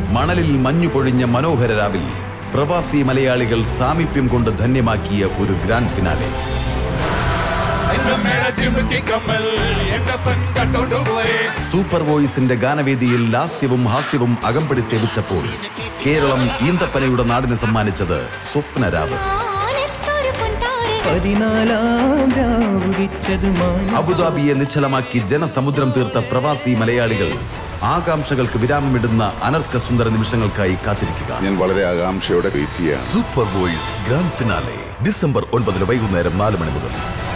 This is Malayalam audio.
മണലിൽ മഞ്ഞു പൊഴിഞ്ഞ മനോഹര രാവിൽ പ്രവാസി മലയാളികൾ സാമീപ്യം കൊണ്ട് ധന്യമാക്കിയ ഒരു ഗ്രാൻഡ് ഫിനാലെ സൂപ്പർ വോയിസിന്റെ ഗാനവേദിയിൽ ലാസ്യവും ഹാസ്യവും അകമ്പടി സേവിച്ചപ്പോൾ കേരളം ഈന്തപ്പനയുടെ നാടിന് സമ്മാനിച്ചത് സ്വപ്നരാവ് ആനത്തൊരു പൊൻതാരകം പതിനാലാം രാവുദിച്ചതുമായി അബുദാബിയെ നിശ്ചലമാക്കി ജനസമുദ്രം തീർത്ത പ്രവാസി മലയാളികൾ ആകാംക്ഷകൾക്ക് വിരാമമിടുന്ന അനർക്ക സുന്ദര നിമിഷങ്ങൾക്കായി കാത്തിരിക്കുക ഞാൻ വളരെ ആകാംക്ഷയോടെ വെയിറ്റ് ചെയ്യാണ് super voice grand finale December ഒൻപതിന് വൈകുന്നേരം നാല് മണി മുതൽ